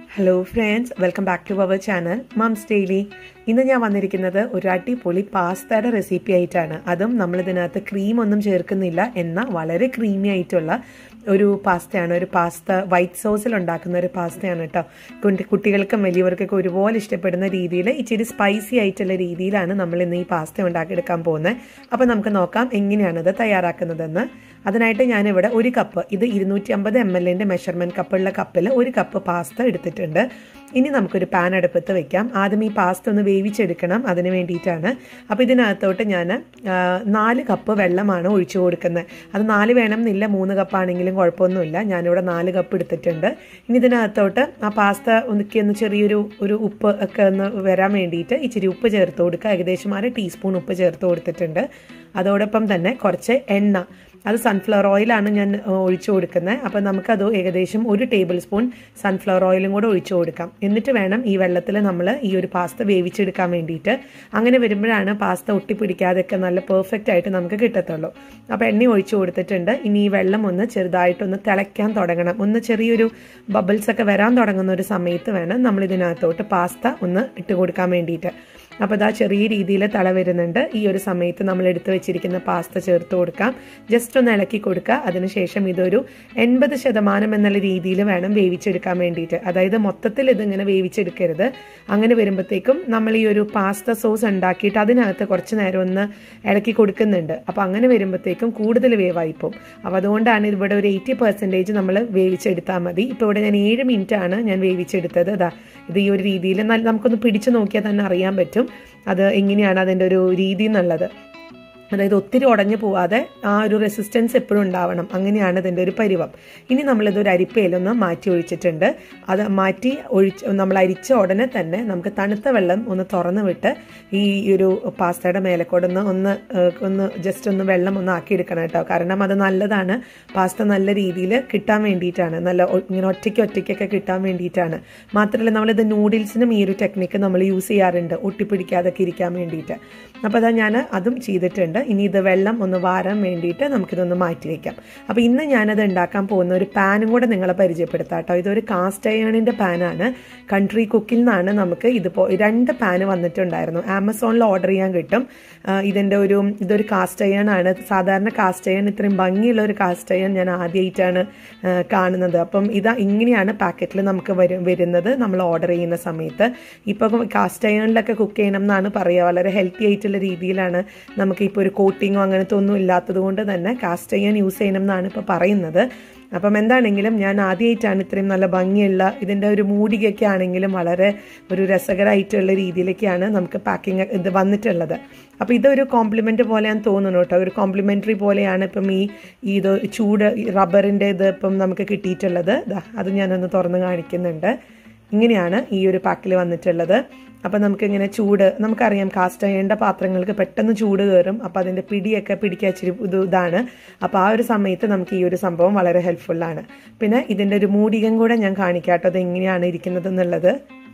hello friends welcome back to our channel mums daily ഇന്ന് ഞാൻ വന്നിരിക്കുന്നത് ഒരു അടിപൊളി പാസ്തയുടെ റെസിപ്പി ആയിട്ടാണ് അതും നമ്മൾ ഇതിനകത്ത് ക്രീം ഒന്നും ചേർക്കുന്നില്ല എന്ന വളരെ ക്രീമി ആയിട്ടുള്ള ഒരു പാസ്തയാണ് ഒരു പാസ്ത വൈറ്റ് സോസിൽ ഉണ്ടാക്കുന്ന ഒരു പാസ്തയാണ് കേട്ടോ കുട്ടി കുട്ടികൾക്കും വലിയവർക്കൊക്കെ ഒരുപോലെ ഇഷ്ടപ്പെടുന്ന രീതിയിൽ ഇച്ചിരി സ്പൈസി ആയിട്ടുള്ള രീതിയിലാണ് നമ്മൾ ഇന്ന് ഈ പാസ്ത ഉണ്ടാക്കിയെടുക്കാൻ പോകുന്നത് അപ്പോൾ നമുക്ക് നോക്കാം എങ്ങനെയാണത് തയ്യാറാക്കുന്നതെന്ന് അതിനായിട്ട് ഞാനിവിടെ ഒരു കപ്പ് ഇത് ഇരുന്നൂറ്റി അമ്പത് എം എല്ലിൻ്റെ മെഷർമെൻറ്റ് കപ്പുള്ള കപ്പിൽ ഒരു കപ്പ് പാസ്ത എടുത്തിട്ടുണ്ട് ഇനി നമുക്കൊരു പാൻ അടുപ്പത്ത് വെക്കാം ആദ്യം ഈ പാസ്ത ഒന്ന് വേവിച്ചെടുക്കണം അതിന് വേണ്ടിയിട്ടാണ് അപ്പോൾ ഇതിനകത്തോട്ട് ഞാൻ നാല് കപ്പ് വെള്ളമാണ് ഒഴിച്ചു കൊടുക്കുന്നത് അത് നാല് വേണം എന്നില്ല മൂന്ന് കപ്പാണെങ്കിലും കുഴപ്പമൊന്നുമില്ല ഞാനിവിടെ നാല് കപ്പ് എടുത്തിട്ടുണ്ട് ഇനി ഇതിനകത്തോട്ട് ആ പാസ്ത ഒന്നിക്കി ഒന്ന് ചെറിയൊരു ഒരു ഉപ്പ് ഒക്കെ ഒന്ന് വരാൻ വേണ്ടിയിട്ട് ഇച്ചിരി ഉപ്പ് ചേർത്ത് കൊടുക്കുക ഏകദേശം അര ടീസ്പൂൺ ഉപ്പ് ചേർത്ത് കൊടുത്തിട്ടുണ്ട് അതോടൊപ്പം തന്നെ കുറച്ച് എണ്ണ അത് സൺഫ്ലവർ ഓയിലാണ് ഞാൻ ഒഴിച്ചു കൊടുക്കുന്നത് അപ്പോൾ നമുക്കത് ഏകദേശം ഒരു ടേബിൾ സ്പൂൺ സൺഫ്ലവർ ഓയിലും കൂടെ ഒഴിച്ചു കൊടുക്കാം എന്നിട്ട് വേണം ഈ വെള്ളത്തിൽ നമ്മൾ ഈ ഒരു പാസ്ത വേവിച്ചെടുക്കാൻ വേണ്ടിയിട്ട് അങ്ങനെ വരുമ്പോഴാണ് പാസ്ത ഒട്ടിപ്പിടിക്കാതെയൊക്കെ നല്ല പെർഫെക്റ്റ് ആയിട്ട് നമുക്ക് കിട്ടത്തുള്ളൂ അപ്പോൾ എണ്ണ ഒഴിച്ചു കൊടുത്തിട്ടുണ്ട് ഇനി ഈ വെള്ളം ഒന്ന് ചെറുതായിട്ടൊന്ന് തിളയ്ക്കാൻ തുടങ്ങണം ഒന്ന് ചെറിയൊരു ബബിൾസ് ഒക്കെ വരാൻ തുടങ്ങുന്ന ഒരു സമയത്ത് വേണം നമ്മൾ ഇതിനകത്തോട്ട് പാസ്ത ഒന്ന് ഇട്ട് കൊടുക്കാൻ വേണ്ടിയിട്ട് അപ്പോൾ ഇതാ ചെറിയ രീതിയിൽ തള വരുന്നുണ്ട് ഈ ഒരു സമയത്ത് നമ്മൾ എടുത്തു വെച്ചിരിക്കുന്ന പാസ്ത ചേർത്ത് കൊടുക്കാം ജസ്റ്റ് ഒന്ന് ഇളക്കി കൊടുക്കുക അതിനുശേഷം ഇതൊരു എൺപത് ശതമാനം എന്നുള്ള രീതിയിൽ വേണം വേവിച്ചെടുക്കാൻ വേണ്ടിയിട്ട് അതായത് മൊത്തത്തിൽ ഇതിങ്ങനെ വേവിച്ചെടുക്കരുത് അങ്ങനെ വരുമ്പോഴത്തേക്കും നമ്മൾ ഈ ഒരു പാസ്ത സോസ് ഉണ്ടാക്കിയിട്ട് അതിനകത്ത് കുറച്ച് നേരം ഒന്ന് ഇളക്കി കൊടുക്കുന്നുണ്ട് അപ്പോൾ അങ്ങനെ വരുമ്പോഴത്തേക്കും കൂടുതൽ വേവായിപ്പോവും അപ്പോൾ അതുകൊണ്ടാണ് ഇവിടെ ഒരു എയ്റ്റി പെർസെൻറ്റേജ് നമ്മൾ വേവിച്ചെടുത്താൽ മതി ഇപ്പോൾ ഇവിടെ ഞാൻ ഏഴ് മിനിറ്റ് ആണ് ഞാൻ വേവിച്ചെടുത്തത് അതാ ഇത് ഈ ഒരു രീതിയിൽ നല്ല നമുക്കൊന്ന് പിടിച്ചു നോക്കിയാൽ തന്നെ അറിയാൻ പറ്റും അത് എങ്ങനെയാണ് അതിൻ്റെ ഒരു രീതി എന്നുള്ളത് അതായത് ഒത്തിരി ഉടഞ്ഞു പോവാതെ ആ ഒരു റെസിസ്റ്റൻസ് എപ്പോഴും ഉണ്ടാവണം അങ്ങനെയാണ് ഇതിൻ്റെ ഒരു പരിവം ഇനി നമ്മളിത് ഒരു അരിപ്പയിലൊന്ന് മാറ്റി ഒഴിച്ചിട്ടുണ്ട് അത് മാറ്റി ഒഴിച്ച് നമ്മൾ അരിച്ച ഉടനെ തന്നെ നമുക്ക് തണുത്ത വെള്ളം ഒന്ന് തുറന്ന് വിട്ട് ഈ ഒരു പാസ്തയുടെ മേലക്കൂടെ ഒന്ന് ഒന്ന് ജസ്റ്റ് ഒന്ന് വെള്ളം ഒന്ന് ആക്കിയെടുക്കണം കേട്ടോ കാരണം അത് നല്ലതാണ് പാസ്ത നല്ല രീതിയിൽ കിട്ടാൻ വേണ്ടിയിട്ടാണ് നല്ല ഇങ്ങനെ ഒറ്റയ്ക്ക് ഒറ്റയ്ക്കൊക്കെ കിട്ടാൻ വേണ്ടിയിട്ടാണ് മാത്രമല്ല നമ്മളിത് നൂഡിൽസിനും ഈ ഒരു ടെക്നിക്ക് നമ്മൾ യൂസ് ചെയ്യാറുണ്ട് ഒട്ടിപ്പിടിക്കാതൊക്കെ ഇരിക്കാൻ വേണ്ടിയിട്ട് അപ്പോൾ അതാ ഞാൻ അതും ചെയ്തിട്ടുണ്ട് ഇനി ഇത് വെള്ളം ഒന്ന് വാരാൻ വേണ്ടിയിട്ട് നമുക്കിതൊന്ന് മാറ്റി വയ്ക്കാം അപ്പോൾ ഇന്ന് ഞാനത് ഉണ്ടാക്കാൻ പോകുന്ന ഒരു പാനും കൂടെ നിങ്ങളെ പരിചയപ്പെടുത്താം കേട്ടോ ഇതൊരു കാസ്റ്റ് അയണിൻ്റെ പാനാണ് കൺട്രി കുക്കിൽ നിന്നാണ് നമുക്ക് ഇതിപ്പോൾ രണ്ട് പാന് വന്നിട്ടുണ്ടായിരുന്നു ആമസോണിൽ ഓർഡർ ചെയ്യാൻ കിട്ടും ഇതിൻ്റെ ഒരു ഇതൊരു കാസ്റ്റ് അയൺ ആണ് സാധാരണ കാസ്റ്റ് അയൺ ഇത്രയും ഭംഗിയുള്ള ഒരു കാസ്റ്റ് അയൺ ഞാൻ ആദ്യമായിട്ടാണ് കാണുന്നത് അപ്പം ഇതാ ഇങ്ങനെയാണ് പാക്കറ്റിൽ നമുക്ക് വരും വരുന്നത് നമ്മൾ ഓർഡർ ചെയ്യുന്ന സമയത്ത് ഇപ്പം കാസ്റ്റ് അയണിലൊക്കെ കുക്ക് ചെയ്യണം എന്നാണ് പറയുക വളരെ ഹെൽത്തി ആയിട്ടുള്ള രീതിയിലാണ് നമുക്ക് ഇപ്പോൾ ഒരു കോട്ടിങ്ങോ അങ്ങനത്തെ ഒന്നും ഇല്ലാത്തത് കൊണ്ട് തന്നെ കാസ്റ്റ് ചെയ്യാൻ യൂസ് ചെയ്യണം എന്നാണ് ഇപ്പോൾ പറയുന്നത് അപ്പം എന്താണെങ്കിലും ഞാൻ ആദ്യമായിട്ടാണ് ഇത്രയും നല്ല ഭംഗിയുള്ള ഇതിൻ്റെ ഒരു മൂടികയൊക്കെ ആണെങ്കിലും വളരെ ഒരു രസകരമായിട്ടുള്ള രീതിയിലൊക്കെയാണ് നമുക്ക് പാക്കിങ് ഇത് വന്നിട്ടുള്ളത് അപ്പോൾ ഇതൊരു കോംപ്ലിമെൻ്റ് പോലെയാണ് തോന്നുന്നു കേട്ടോ ഒരു കോംപ്ലിമെൻ്ററി പോലെയാണ് ഇപ്പം ഈ ഇത് ചൂട് റബ്ബറിൻ്റെ ഇത് ഇപ്പം നമുക്ക് കിട്ടിയിട്ടുള്ളത് അത് ഞാനൊന്ന് തുറന്ന് കാണിക്കുന്നുണ്ട് ഇങ്ങനെയാണ് ഈ ഒരു പാക്കിൽ വന്നിട്ടുള്ളത് അപ്പം നമുക്കിങ്ങനെ ചൂട് നമുക്കറിയാം കാസ്റ്റ് അയണ്ട പാത്രങ്ങൾക്ക് പെട്ടെന്ന് ചൂട് കയറും അപ്പോൾ അതിൻ്റെ പിടിയൊക്കെ പിടിക്കാൻ ഇച്ചിരി ഇത് ഇതാണ് അപ്പോൾ ആ ഒരു സമയത്ത് നമുക്ക് ഈ ഒരു സംഭവം വളരെ ഹെൽപ്ഫുള്ളാണ് പിന്നെ ഇതിൻ്റെ ഒരു മൂടികം കൂടെ ഞാൻ കാണിക്കാം കേട്ടോ അത് എങ്ങനെയാണ് ഇരിക്കുന്നത് എന്നുള്ളത്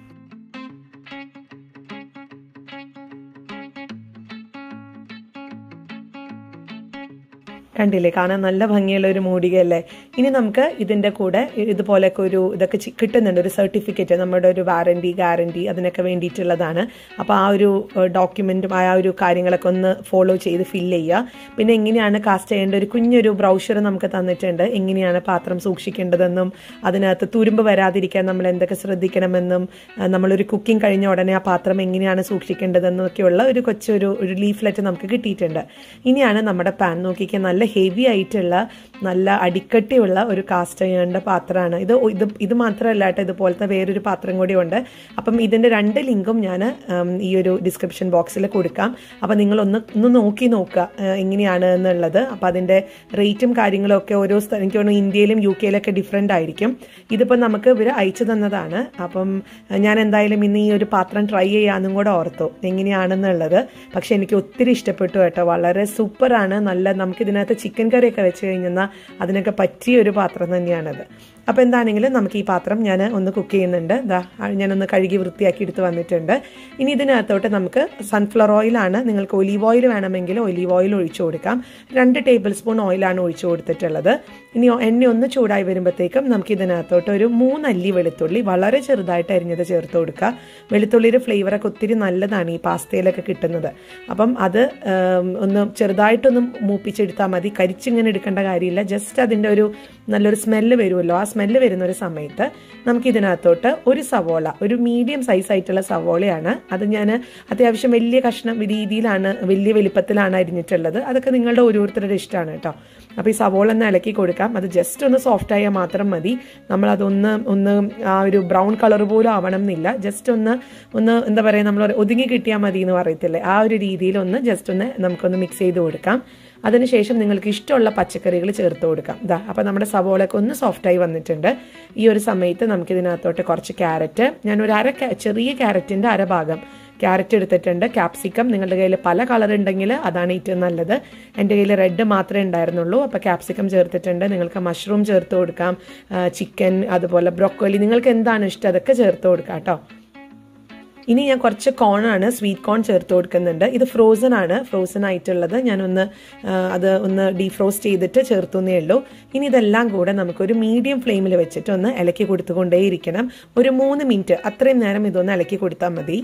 കണ്ടില്ലേ കാണാൻ നല്ല ഭംഗിയുള്ള ഒരു മൂടികയല്ലേ ഇനി നമുക്ക് ഇതിൻ്റെ കൂടെ ഇതുപോലെയൊക്കെ ഒരു ഇതൊക്കെ കിട്ടുന്നുണ്ട് ഒരു സർട്ടിഫിക്കറ്റ് നമ്മുടെ ഒരു വാറണ്ടി ഗ്യാരണ്ടി അതിനൊക്കെ വേണ്ടിയിട്ടുള്ളതാണ് അപ്പോൾ ആ ഒരു ഡോക്യുമെൻറ്റും ആ ഒരു കാര്യങ്ങളൊക്കെ ഒന്ന് ഫോളോ ചെയ്ത് ഫില്ല് ചെയ്യുക പിന്നെ എങ്ങനെയാണ് കാസ്റ്റ് ചെയ്യേണ്ട ഒരു കുഞ്ഞൊരു ബ്രൗഷർ നമുക്ക് തന്നിട്ടുണ്ട് എങ്ങനെയാണ് പാത്രം സൂക്ഷിക്കേണ്ടതെന്നും അതിനകത്ത് തുരുമ്പ് വരാതിരിക്കാൻ നമ്മൾ എന്തൊക്കെ ശ്രദ്ധിക്കണമെന്നും നമ്മളൊരു കുക്കിംഗ് കഴിഞ്ഞ ഉടനെ ആ പാത്രം എങ്ങനെയാണ് സൂക്ഷിക്കേണ്ടതെന്നും ഒക്കെയുള്ള ഒരു കൊച്ചൊരു ഒരു ലീഫ്ലെറ്റ് നമുക്ക് കിട്ടിയിട്ടുണ്ട് ഇനിയാണ് നമ്മുടെ പാൻ നോക്കിക്കാൻ നല്ല ഹെവി ആയിട്ടുള്ള നല്ല അടിക്കട്ടിയുള്ള ഒരു കാസ്റ്റ് അയണിൻ്റെ പാത്രമാണ് ഇത് ഇത് ഇത് മാത്രമല്ല കേട്ടോ ഇതുപോലത്തെ വേറൊരു പാത്രം കൂടി ഉണ്ട് അപ്പം ഇതിൻ്റെ രണ്ട് ലിങ്കും ഞാൻ ഈ ഒരു ഡിസ്ക്രിപ്ഷൻ ബോക്സിൽ കൊടുക്കാം അപ്പം നിങ്ങളൊന്ന് ഒന്ന് നോക്കി നോക്കുക എങ്ങനെയാണ് എന്നുള്ളത് അപ്പം അതിൻ്റെ റേറ്റും കാര്യങ്ങളും ഒക്കെ ഓരോ സ്ഥലം എനിക്ക് തോന്നുന്നു ഇന്ത്യയിലും യു കെയിലൊക്കെ ഡിഫറെൻ്റ് ആയിരിക്കും ഇതിപ്പോൾ നമുക്ക് ഇവർ അയച്ചു തന്നതാണ് അപ്പം ഞാൻ എന്തായാലും ഇന്ന് ഈ ഒരു പാത്രം ട്രൈ ചെയ്യാമെന്നും കൂടെ ഓർത്തു എങ്ങനെയാണെന്നുള്ളത് പക്ഷെ എനിക്ക് ഒത്തിരി ഇഷ്ടപ്പെട്ടു കേട്ടോ വളരെ സൂപ്പറാണ് നല്ല നമുക്കിതിനകത്ത് ചിക്കൻ കറിയൊക്കെ വെച്ച് കഴിഞ്ഞാൽ അതിനൊക്കെ പറ്റിയ ഒരു പാത്രം തന്നെയാണത് അപ്പോൾ എന്താണെങ്കിലും നമുക്ക് ഈ പാത്രം ഞാൻ ഒന്ന് കുക്ക് ചെയ്യുന്നുണ്ട് ഇതാ ഞാനൊന്ന് കഴുകി വൃത്തിയാക്കി എടുത്ത് വന്നിട്ടുണ്ട് ഇനി ഇതിനകത്തോട്ട് നമുക്ക് സൺഫ്ലവർ ഓയിലാണ് നിങ്ങൾക്ക് ഒലീവ് ഓയിൽ വേണമെങ്കിൽ ഒലീവ് ഓയിൽ ഒഴിച്ചു കൊടുക്കാം രണ്ട് ടേബിൾ സ്പൂൺ ഓയിലാണ് ഒഴിച്ചു കൊടുത്തിട്ടുള്ളത് ഇനി എണ്ണ ഒന്ന് ചൂടായി വരുമ്പോഴത്തേക്കും നമുക്ക് ഇതിനകത്തോട്ട് ഒരു മൂന്നല്ലി വെളുത്തുള്ളി വളരെ ചെറുതായിട്ട് അരിഞ്ഞത് ചേർത്ത് കൊടുക്കുക വെളുത്തുള്ളിയുടെ ഫ്ലേവറൊക്കെ ഒത്തിരി നല്ലതാണ് ഈ പാസ്തയിലൊക്കെ കിട്ടുന്നത് അപ്പം അത് ഒന്ന് ചെറുതായിട്ടൊന്ന് മൂപ്പിച്ചെടുത്താൽ മതി കരിച്ചിങ്ങനെ എടുക്കേണ്ട കാര്യമില്ല ജസ്റ്റ് അതിൻ്റെ ഒരു നല്ലൊരു സ്മെല്ല് വരുമല്ലോ ആ സ്മെല്ല് വരുന്ന ഒരു സമയത്ത് നമുക്ക് ഇതിനകത്തോട്ട് ഒരു സവോള ഒരു മീഡിയം സൈസ് ആയിട്ടുള്ള സവോളയാണ് അത് ഞാൻ അത്യാവശ്യം വലിയ കഷ്ണം രീതിയിലാണ് വലിയ വലിപ്പത്തിലാണ് അരിഞ്ഞിട്ടുള്ളത് അതൊക്കെ നിങ്ങളുടെ ഓരോരുത്തരുടെ ഇഷ്ടമാണ് കേട്ടോ അപ്പോൾ ഈ സവോള ഒന്ന് ഇളക്കി കൊടുക്കാം അത് ജസ്റ്റ് ഒന്ന് സോഫ്റ്റ് ആയാൽ മാത്രം മതി നമ്മളതൊന്ന് ഒന്ന് ആ ഒരു ബ്രൗൺ കളർ പോലും ആവണം എന്നില്ല ജസ്റ്റ് ഒന്ന് ഒന്ന് എന്താ പറയുക നമ്മൾ ഒതുങ്ങി കിട്ടിയാൽ മതി എന്ന് പറയത്തില്ലേ ആ ഒരു രീതിയിൽ ഒന്ന് ജസ്റ്റ് ഒന്ന് നമുക്കൊന്ന് മിക്സ് ചെയ്ത് കൊടുക്കാം അതിനുശേഷം നിങ്ങൾക്ക് ഇഷ്ടമുള്ള പച്ചക്കറികൾ ചേർത്ത് കൊടുക്കാം ഇതാ അപ്പോൾ നമ്മുടെ സവോളയൊക്കെ ഒന്ന് സോഫ്റ്റായി വന്നിട്ടുണ്ട് ഈ ഒരു സമയത്ത് നമുക്കിതിനകത്തോട്ട് കുറച്ച് ക്യാരറ്റ് ഞാൻ ഒരു അര ചെറിയ ക്യാരറ്റിൻ്റെ അരഭാഗം ക്യാരറ്റ് എടുത്തിട്ടുണ്ട് ക്യാപ്സിക്കം നിങ്ങളുടെ കയ്യിൽ പല കളർ ഉണ്ടെങ്കിൽ അതാണ് ഏറ്റവും നല്ലത് എൻ്റെ കയ്യിൽ റെഡ് മാത്രമേ ഉണ്ടായിരുന്നുള്ളൂ അപ്പോൾ ക്യാപ്സിക്കം ചേർത്തിട്ടുണ്ട് നിങ്ങൾക്ക് മഷ്റൂം ചേർത്ത് കൊടുക്കാം ചിക്കൻ അതുപോലെ ബ്രോക്കോലി നിങ്ങൾക്ക് എന്താണ് ഇഷ്ടം അതൊക്കെ ചേർത്ത് കൊടുക്കാം കേട്ടോ ഇനി ഞാൻ കുറച്ച് കോണാണ് സ്വീറ്റ് കോൺ ചേർത്ത് കൊടുക്കുന്നുണ്ട് ഇത് ഫ്രോസൺ ആണ് ഫ്രോസൺ ആയിട്ടുള്ളത് ഞാനൊന്ന് അത് ഒന്ന് ഡീഫ്രോസ്റ്റ് ചെയ്തിട്ട് ചേർത്തുന്നേ ഉള്ളൂ ഇനി ഇതെല്ലാം കൂടെ നമുക്കൊരു മീഡിയം ഫ്ലെയിമിൽ വെച്ചിട്ട് ഒന്ന് ഇലക്കി കൊടുത്തുകൊണ്ടേയിരിക്കണം ഒരു മൂന്ന് മിനിറ്റ് അത്രയും നേരം ഇതൊന്ന് ഇലക്കി കൊടുത്താൽ മതി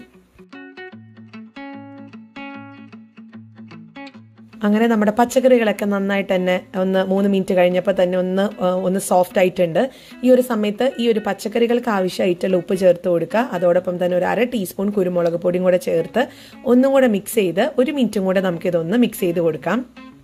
അങ്ങനെ നമ്മുടെ പച്ചക്കറികളൊക്കെ നന്നായിട്ട് തന്നെ ഒന്ന് മൂന്ന് മിനിറ്റ് കഴിഞ്ഞപ്പോൾ തന്നെ ഒന്ന് ഒന്ന് സോഫ്റ്റ് ആയിട്ടുണ്ട് ഈ ഒരു സമയത്ത് ഈ ഒരു പച്ചക്കറികൾക്ക് ആവശ്യമായിട്ടുള്ള ഉപ്പ് ചേർത്ത് കൊടുക്കുക അതോടൊപ്പം തന്നെ ഒരു അര ടീസ്പൂൺ കുരുമുളക് പൊടിയും കൂടെ ചേർത്ത് ഒന്നും കൂടെ മിക്സ് ചെയ്ത് ഒരു മിനിറ്റും കൂടെ നമുക്കിതൊന്ന് മിക്സ് ചെയ്ത് കൊടുക്കാം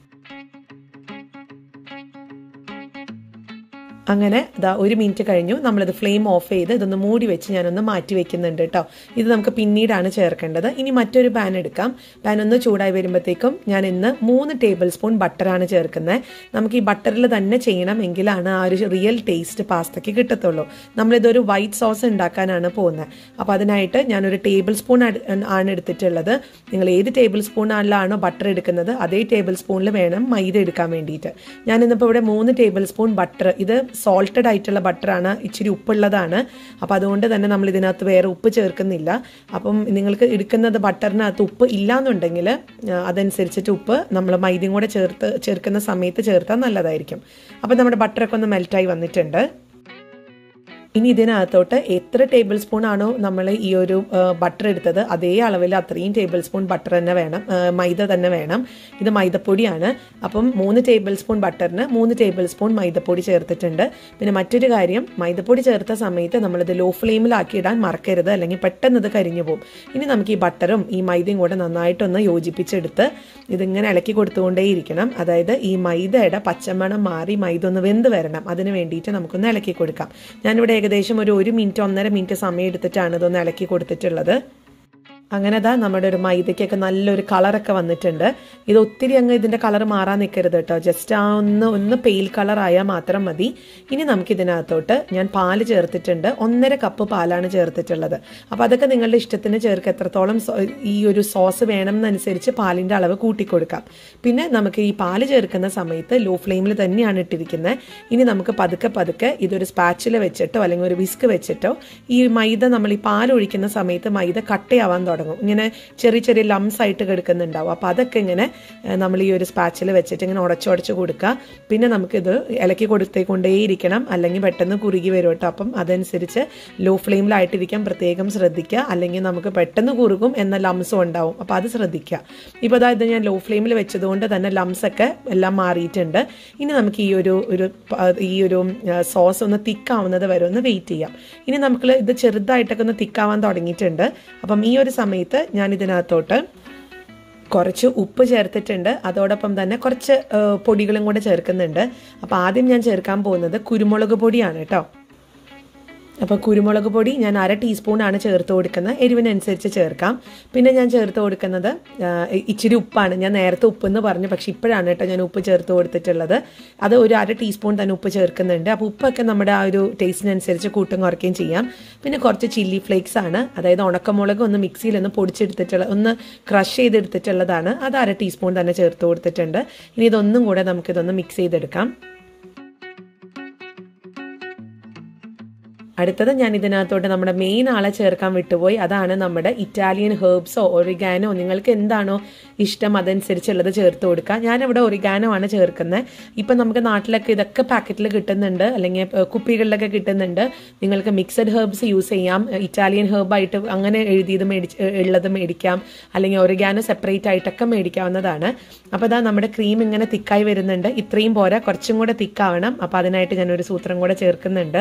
അങ്ങനെ ഇതാ ഒരു മിനിറ്റ് കഴിഞ്ഞു നമ്മളിത് ഫ്ലെയിം ഓഫ് ചെയ്ത് ഇതൊന്ന് മൂടി വെച്ച് ഞാനൊന്ന് മാറ്റി വെക്കുന്നുണ്ട് കേട്ടോ ഇത് നമുക്ക് പിന്നീടാണ് ചേർക്കേണ്ടത് ഇനി മറ്റൊരു പാൻ എടുക്കാം പാൻ ഒന്ന് ചൂടായി വരുമ്പോഴത്തേക്കും ഞാൻ ഇന്ന് മൂന്ന് ടേബിൾ സ്പൂൺ ബട്ടറാണ് ചേർക്കുന്നത് നമുക്ക് ഈ ബട്ടറിൽ തന്നെ ചെയ്യണം എങ്കിലാണ് ആ ഒരു റിയൽ ടേസ്റ്റ് പാസ്തയ്ക്ക് കിട്ടത്തുള്ളൂ നമ്മളിതൊരു വൈറ്റ് സോസ് ഉണ്ടാക്കാനാണ് പോകുന്നത് അപ്പോൾ അതിനായിട്ട് ഞാനൊരു ടേബിൾ സ്പൂൺ ആണ് എടുത്തിട്ടുള്ളത് നിങ്ങൾ ഏത് ടേബിൾ സ്പൂണിലാണോ ബട്ടർ എടുക്കുന്നത് അതേ ടേബിൾ സ്പൂണിൽ വേണം മൈദ എടുക്കാൻ വേണ്ടിയിട്ട് ഞാനിന്നിപ്പോൾ ഇവിടെ മൂന്ന് ടേബിൾ സ്പൂൺ ബട്ടർ ഇത് സോൾട്ടഡ് ആയിട്ടുള്ള ബട്ടറാണ് ഇച്ചിരി ഉപ്പുള്ളതാണ് അപ്പോൾ അതുകൊണ്ട് തന്നെ നമ്മൾ ഇതിനകത്ത് വേറെ ഉപ്പ് ചേർക്കുന്നില്ല അപ്പം നിങ്ങൾക്ക് എടുക്കുന്നത് ബട്ടറിനകത്ത് ഉപ്പ് ഇല്ലാന്നുണ്ടെങ്കിൽ അതനുസരിച്ചിട്ട് ഉപ്പ് നമ്മൾ മൈദയും കൂടെ ചേർത്ത് ചേർക്കുന്ന സമയത്ത് ചേർത്താൽ നല്ലതായിരിക്കും അപ്പം നമ്മുടെ ബട്ടറൊക്കെ ഒന്ന് മെൽറ്റായി വന്നിട്ടുണ്ട് ഇനി ഇതിനകത്തോട്ട് എത്ര ടേബിൾ സ്പൂൺ ആണോ നമ്മൾ ഈ ഒരു ബട്ടർ എടുത്തത് അതേ അളവിൽ അത്രയും ടേബിൾ സ്പൂൺ ബട്ടർ തന്നെ വേണം മൈദ തന്നെ വേണം ഇത് മൈദപ്പൊടിയാണ് അപ്പം മൂന്ന് ടേബിൾ സ്പൂൺ ബട്ടറിന് മൂന്ന് ടേബിൾ സ്പൂൺ മൈദപ്പൊടി ചേർത്തിട്ടുണ്ട് പിന്നെ മറ്റൊരു കാര്യം മൈദപ്പൊടി ചേർത്ത സമയത്ത് നമ്മളിത് ലോ ഫ്ലെയിമിലാക്കി ഇടാൻ മറക്കരുത് അല്ലെങ്കിൽ പെട്ടെന്ന് ഇത് കരിഞ്ഞു പോകും ഇനി നമുക്ക് ഈ ബട്ടറും ഈ മൈദയും കൂടെ നന്നായിട്ടൊന്ന് യോജിപ്പിച്ചെടുത്ത് ഇതിങ്ങനെ ഇളക്കി കൊടുത്തുകൊണ്ടേയിരിക്കണം അതായത് ഈ മൈദയുടെ പച്ചമണം മാറി മൈദ ഒന്ന് വെന്ത് വരണം അതിന് വേണ്ടിയിട്ട് നമുക്കൊന്ന് ഇളക്കി കൊടുക്കാം ഞാനിവിടെ ഏകദേശം ഒരു ഒരു മിനിറ്റ് ഒന്നര മിനിറ്റ് സമയം എടുത്തിട്ടാണ് ഇതൊന്ന് ഇളക്കി കൊടുത്തിട്ടുള്ളത് അങ്ങനെ ദാ നമ്മുടെ ഒരു മൈദയ്ക്കൊക്കെ നല്ലൊരു കളറൊക്കെ വന്നിട്ടുണ്ട് ഇത് ഒത്തിരി അങ്ങ് ഇതിന്റെ കളർ മാറാൻ നിൽക്കരുത് കേട്ടോ ജസ്റ്റ് ആ ഒന്ന് ഒന്ന് പെയിൽ കളർ ആയാൽ മാത്രം മതി ഇനി നമുക്ക് ഇതിനകത്തോട്ട് ഞാൻ പാല് ചേർത്തിട്ടുണ്ട് ഒന്നര കപ്പ് പാലാണ് ചേർത്തിട്ടുള്ളത് അപ്പോൾ അതൊക്കെ നിങ്ങളുടെ ഇഷ്ടത്തിന് ചേർക്കുക എത്രത്തോളം ഈ ഒരു സോസ് വേണം എന്നനുസരിച്ച് പാലിന്റെ അളവ് കൂട്ടിക്കൊടുക്കാം പിന്നെ നമുക്ക് ഈ പാല് ചേർക്കുന്ന സമയത്ത് ലോ ഫ്ലെയിമിൽ തന്നെയാണ് ഇട്ടിരിക്കുന്നത് ഇനി നമുക്ക് പതുക്കെ പതുക്കെ ഇതൊരു സ്പാച്ചിൽ വെച്ചിട്ടോ അല്ലെങ്കിൽ ഒരു വിസ്ക് വെച്ചിട്ടോ ഈ മൈദ നമ്മൾ ഈ പാൽ ഒഴിക്കുന്ന സമയത്ത് മൈദ കട്ടയാവാൻ തുടങ്ങും ഇങ്ങനെ ചെറിയ ചെറിയ ലംസ് ആയിട്ട് കിടക്കുന്നുണ്ടാവും അപ്പോൾ അതൊക്കെ ഇങ്ങനെ നമ്മൾ ഈ ഒരു സ്പാച്ചിൽ വെച്ചിട്ട് ഇങ്ങനെ ഉടച്ചുടച്ച് കൊടുക്കുക പിന്നെ നമുക്കിത് ഇലക്കി കൊടുത്തേക്കൊണ്ടേയിരിക്കണം അല്ലെങ്കിൽ പെട്ടെന്ന് കുറുകി വരും കേട്ടോ അപ്പം അതനുസരിച്ച് ലോ ഫ്ലെയിമിലായിട്ടിരിക്കാൻ പ്രത്യേകം ശ്രദ്ധിക്കുക അല്ലെങ്കിൽ നമുക്ക് പെട്ടെന്ന് കുറുകും എന്ന ലംസും ഉണ്ടാവും അപ്പോൾ അത് ശ്രദ്ധിക്കുക ഇപ്പോൾ അതായത് ഞാൻ ലോ ഫ്ലെയിമിൽ വെച്ചതുകൊണ്ട് തന്നെ ലംസ് ഒക്കെ എല്ലാം മാറിയിട്ടുണ്ട് ഇനി നമുക്ക് ഈ ഒരു ഒരു ഈ ഒരു സോസ് ഒന്ന് തിക്കാവുന്നത് വരെ ഒന്ന് വെയിറ്റ് ചെയ്യാം ഇനി നമുക്ക് ഇത് ചെറുതായിട്ടൊക്കെ ഒന്ന് തിക്കാവാൻ തുടങ്ങിയിട്ടുണ്ട് അപ്പം ഈ ഒരു സമയത്ത് ഞാൻ ഇതിനകത്തോട്ട് കുറച്ച് ഉപ്പ് ചേർത്തിട്ടുണ്ട് അതോടൊപ്പം തന്നെ കുറച്ച് പൊടികളും കൂടെ ചേർക്കുന്നുണ്ട് അപ്പോൾ ആദ്യം ഞാൻ ചേർക്കാൻ പോകുന്നത് കുരുമുളക് പൊടിയാണ് കേട്ടോ അപ്പോൾ കുരുമുളക് പൊടി ഞാൻ അര ടീസ്പൂണാണ് ചേർത്ത് കൊടുക്കുന്നത് എരിവിനനുസരിച്ച് ചേർക്കാം പിന്നെ ഞാൻ ചേർത്ത് കൊടുക്കുന്നത് ഇച്ചിരി ഉപ്പാണ് ഞാൻ നേരത്തെ ഉപ്പെന്ന് പറഞ്ഞു പക്ഷെ ഇപ്പോഴാണ് കേട്ടോ ഞാൻ ഉപ്പ് ചേർത്ത് കൊടുത്തിട്ടുള്ളത് അത് ഒരു അര ടീസ്പൂൺ തന്നെ ഉപ്പ് ചേർക്കുന്നുണ്ട് അപ്പോൾ ഉപ്പൊക്കെ നമ്മുടെ ആ ഒരു ടേസ്റ്റിനനുസരിച്ച് കൂട്ടും കുറയ്ക്കുകയും ചെയ്യാം പിന്നെ കുറച്ച് ചില്ലി ഫ്ലേക്സ് ആണ് അതായത് ഉണക്കമുളക് ഒന്ന് മിക്സിയിൽ ഒന്ന് പൊടിച്ചെടുത്തിട്ടുള്ള ഒന്ന് ക്രഷ് ചെയ്തെടുത്തിട്ടുള്ളതാണ് അത് അര ടീസ്പൂൺ തന്നെ ചേർത്ത് കൊടുത്തിട്ടുണ്ട് ഇനി ഇതൊന്നും കൂടെ നമുക്കിതൊന്ന് മിക്സ് ചെയ്തെടുക്കാം അടുത്തത് ഞാൻ ഇതിനകത്തോട്ട് നമ്മുടെ മെയിൻ ആളെ ചേർക്കാൻ വിട്ടുപോയി അതാണ് നമ്മുടെ ഇറ്റാലിയൻ ഹെർബ്സോ ഒറിഗാനോ നിങ്ങൾക്ക് എന്താണോ ഇഷ്ടം അതനുസരിച്ചുള്ളത് ചേർത്ത് കൊടുക്കുക ഞാനിവിടെ ഒറിഗാനോ ആണ് ചേർക്കുന്നത് ഇപ്പം നമുക്ക് നാട്ടിലൊക്കെ ഇതൊക്കെ പാക്കറ്റിൽ കിട്ടുന്നുണ്ട് അല്ലെങ്കിൽ കുപ്പികളിലൊക്കെ കിട്ടുന്നുണ്ട് നിങ്ങൾക്ക് മിക്സഡ് ഹെർബ്സ് യൂസ് ചെയ്യാം ഇറ്റാലിയൻ ഹെർബായിട്ട് അങ്ങനെ എഴുതിയത് മേടിച്ച് ഉള്ളത് മേടിക്കാം അല്ലെങ്കിൽ ഒറിഗാനോ സെപ്പറേറ്റ് ആയിട്ടൊക്കെ മേടിക്കാവുന്നതാണ് അപ്പോൾ അതാ നമ്മുടെ ക്രീം ഇങ്ങനെ തിക്കായി വരുന്നുണ്ട് ഇത്രയും പോരാ കുറച്ചും കൂടെ തിക്കാവണം അപ്പോൾ അതിനായിട്ട് ഞാനൊരു സൂത്രം കൂടെ ചേർക്കുന്നുണ്ട്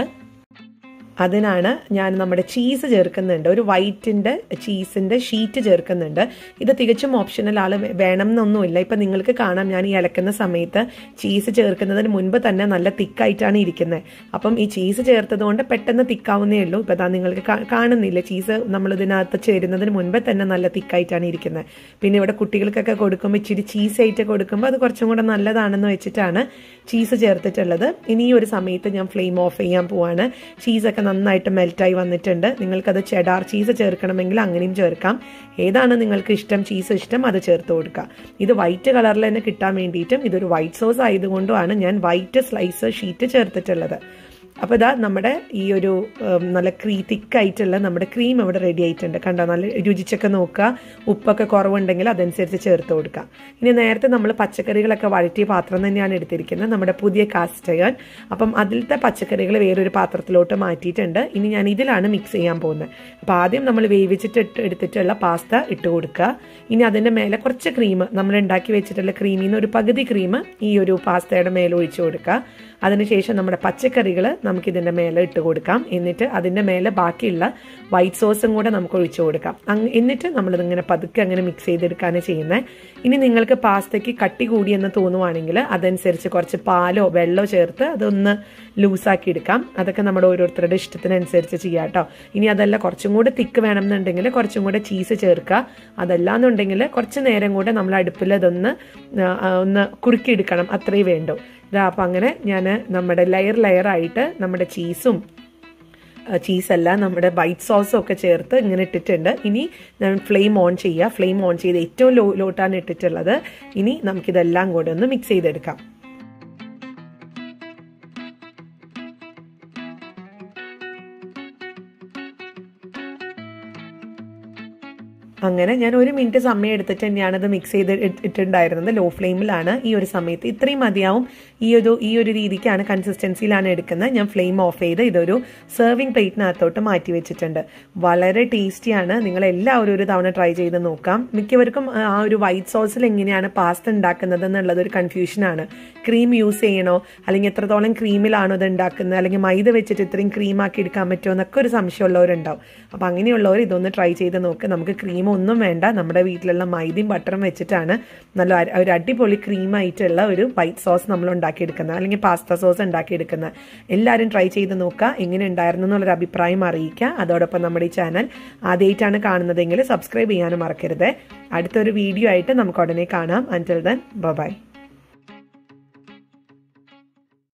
അതിനാണ് ഞാൻ നമ്മുടെ ചീസ് ചേർക്കുന്നുണ്ട് ഒരു വൈറ്റിൻ്റെ ചീസിൻ്റെ ഷീറ്റ് ചേർക്കുന്നുണ്ട് ഇത് തികച്ചും ഓപ്ഷണൽ ആൾ വേണം എന്നൊന്നുമില്ല ഇപ്പം നിങ്ങൾക്ക് കാണാം ഞാൻ ഈ ഇളക്കുന്ന സമയത്ത് ചീസ് ചേർക്കുന്നതിന് മുൻപ് തന്നെ നല്ല തിക്കായിട്ടാണ് ഇരിക്കുന്നത് അപ്പം ഈ ചീസ് ചേർത്തത് കൊണ്ട് പെട്ടെന്ന് തിക്കാവുന്നേ ഉള്ളൂ ഇപ്പം താ നിങ്ങൾക്ക് കാണുന്നില്ല ചീസ് നമ്മൾ ഇതിനകത്ത് ചേരുന്നതിന് മുൻപേ തന്നെ നല്ല തിക്കായിട്ടാണ് ഇരിക്കുന്നത് പിന്നെ ഇവിടെ കുട്ടികൾക്കൊക്കെ കൊടുക്കുമ്പോൾ ഇച്ചിരി ചീസ് ആയിട്ട് കൊടുക്കുമ്പോൾ അത് കുറച്ചും കൂടെ നല്ലതാണെന്ന് വെച്ചിട്ടാണ് ചീസ് ചേർത്തിട്ടുള്ളത് ഇനി ഈ ഒരു സമയത്ത് ഞാൻ ഫ്ലെയിം ഓഫ് ചെയ്യാൻ പോവാണ് ചീസൊക്കെ നന്നായിട്ട് മെൽറ്റായി വന്നിട്ടുണ്ട് നിങ്ങൾക്കത് ചെഡാർ ചീസ് ചേർക്കണമെങ്കിൽ അങ്ങനെയും ചേർക്കാം ഏതാണ് നിങ്ങൾക്ക് ഇഷ്ടം ചീസ് ഇഷ്ടം അത് ചേർത്ത് കൊടുക്കുക ഇത് വൈറ്റ് കളറിൽ തന്നെ കിട്ടാൻ വേണ്ടിയിട്ടും ഇതൊരു വൈറ്റ് സോസ് ആയതുകൊണ്ടുമാണ് ഞാൻ വൈറ്റ് സ്ലൈസ് ഷീറ്റ് ചേർത്തിട്ടുള്ളത് അപ്പോൾ ഇതാ നമ്മുടെ ഈ ഒരു നല്ല ക്രീ തിക്കായിട്ടുള്ള നമ്മുടെ ക്രീം ഇവിടെ റെഡി ആയിട്ടുണ്ട് കണ്ടോ നല്ല രുചിച്ചൊക്കെ നോക്കുക ഉപ്പൊക്കെ കുറവുണ്ടെങ്കിൽ അതനുസരിച്ച് ചേർത്ത് കൊടുക്കുക ഇനി നേരത്തെ നമ്മൾ പച്ചക്കറികളൊക്കെ വഴറ്റിയ പാത്രം തന്നെയാണ് എടുത്തിരിക്കുന്നത് നമ്മുടെ പുതിയ കാസ്റ്റയൺ അപ്പം അതിലത്തെ പച്ചക്കറികൾ വേറൊരു പാത്രത്തിലോട്ട് മാറ്റിയിട്ടുണ്ട് ഇനി ഞാൻ ഇതിലാണ് മിക്സ് ചെയ്യാൻ പോകുന്നത് അപ്പോൾ ആദ്യം നമ്മൾ വേവിച്ചിട്ട് ഇട്ട് എടുത്തിട്ടുള്ള പാസ്ത ഇട്ട് കൊടുക്കുക ഇനി അതിൻ്റെ മേലെ കുറച്ച് ക്രീം നമ്മൾ ഉണ്ടാക്കി വെച്ചിട്ടുള്ള ക്രീമിൽ നിന്ന് ഒരു പകുതി ക്രീം ഈ ഒരു പാസ്തയുടെ മേലെ ഒഴിച്ചു കൊടുക്കുക അതിനുശേഷം നമ്മുടെ പച്ചക്കറികൾ നമുക്ക് ഇതിൻ്റെ മേലെ ഇട്ട് കൊടുക്കാം എന്നിട്ട് അതിൻ്റെ മേലെ ബാക്കിയുള്ള വൈറ്റ് സോസും കൂടെ നമുക്ക് ഒഴിച്ചു കൊടുക്കാം എന്നിട്ട് നമ്മളിതിങ്ങനെ പതുക്കെ അങ്ങനെ മിക്സ് ചെയ്തെടുക്കുകയാണ് ചെയ്യുന്നത് ഇനി നിങ്ങൾക്ക് പാസ്തയ്ക്ക് കട്ടി കൂടിയെന്ന് തോന്നുവാണെങ്കിൽ അതനുസരിച്ച് കുറച്ച് പാലോ വെള്ളമോ ചേർത്ത് അതൊന്ന് ലൂസാക്കി എടുക്കാം അതൊക്കെ നമ്മുടെ ഓരോരുത്തരുടെ ഇഷ്ടത്തിനനുസരിച്ച് ചെയ്യാം കേട്ടോ ഇനി അതല്ല കുറച്ചും കൂടെ തിക്ക് വേണമെന്നുണ്ടെങ്കിൽ കുറച്ചും കൂടെ ചീസ് ചേർക്കുക അതല്ലാന്നുണ്ടെങ്കിൽ കുറച്ച് നേരം കൂടെ നമ്മൾ അടുപ്പിൽ അതൊന്ന് ഒന്ന് കുറുക്കിയെടുക്കണം അത്രേ വേണ്ടൂ ഇതാ അപ്പം അങ്ങനെ ഞാൻ നമ്മുടെ ലെയർ ലെയർ ആയിട്ട് നമ്മുടെ ചീസും ചീസല്ല നമ്മുടെ വൈറ്റ് സോസും ഒക്കെ ചേർത്ത് ഇങ്ങനെ ഇട്ടിട്ടുണ്ട് ഇനി ഞാൻ ഫ്ലെയിം ഓൺ ചെയ്യുക ഫ്ലെയിം ഓൺ ചെയ്ത് ഏറ്റവും ലോ ലോട്ടാണ് ഇട്ടിട്ടുള്ളത് ഇനി നമുക്കിതെല്ലാം കൂടെ ഒന്ന് മിക്സ് ചെയ്തെടുക്കാം അങ്ങനെ ഞാൻ ഒരു മിനിറ്റ് സമയം എടുത്തിട്ട് തന്നെയാണ് ഇത് മിക്സ് ചെയ്ത് ഇട്ടിട്ടുണ്ടായിരുന്നത് ലോ ഫ്ലെയിമിലാണ് ഈ ഒരു സമയത്ത് ഇത്രയും മതിയാവും ഈ ഒരു ഈ ഒരു രീതിക്കാണ് കൺസിസ്റ്റൻസിയിലാണ് എടുക്കുന്നത് ഞാൻ ഫ്ലെയിം ഓഫ് ചെയ്ത് ഇതൊരു സെർവിങ് പ്ലേറ്റിനകത്തോട്ട് മാറ്റി വെച്ചിട്ടുണ്ട് വളരെ ടേസ്റ്റിയാണ് നിങ്ങൾ എല്ലാവരും ഒരു തവണ ട്രൈ ചെയ്ത് നോക്കാം മിക്കവർക്കും ആ ഒരു വൈറ്റ് സോസിൽ എങ്ങനെയാണ് പാസ്ത ഉണ്ടാക്കുന്നത് എന്നുള്ളത് ഒരു കൺഫ്യൂഷനാണ് ക്രീം യൂസ് ചെയ്യണോ അല്ലെങ്കിൽ എത്രത്തോളം ക്രീമിലാണോ ഇത് ഉണ്ടാക്കുന്നത് അല്ലെങ്കിൽ മൈദ വെച്ചിട്ട് ഇത്രയും ക്രീം ആക്കി എടുക്കാൻ പറ്റുമോ എന്നൊക്കെ ഒരു സംശയമുള്ളവരുണ്ടാവും അപ്പം അങ്ങനെയുള്ളവർ ഇതൊന്ന് ട്രൈ ചെയ്ത് നോക്ക് നമുക്ക് ക്രീം ഒന്നും വേണ്ട നമ്മുടെ വീട്ടിലുള്ള മൈദയും ബട്ടറും വെച്ചിട്ടാണ് നല്ല ഒരു അടിപൊളി ക്രീമായിട്ടുള്ള ഒരു വൈറ്റ് സോസ് നമ്മൾ ഉണ്ടാക്കിയെടുക്കുന്നത് അല്ലെങ്കിൽ പാസ്ത സോസ് ഉണ്ടാക്കിയെടുക്കുന്നത് എല്ലാവരും ട്രൈ ചെയ്ത് നോക്കുക എങ്ങനെ ഉണ്ടായിരുന്നു എന്നുള്ളൊരു അഭിപ്രായം അറിയിക്കുക അതോടൊപ്പം നമ്മുടെ ഈ ചാനൽ ആദ്യമായിട്ടാണ് കാണുന്നതെങ്കിൽ സബ്സ്ക്രൈബ് ചെയ്യാനും മറക്കരുത് അടുത്തൊരു വീഡിയോ ആയിട്ട് നമുക്ക് ഉടനെ കാണാം അൻറ്റിൽ ദൻ ബൈ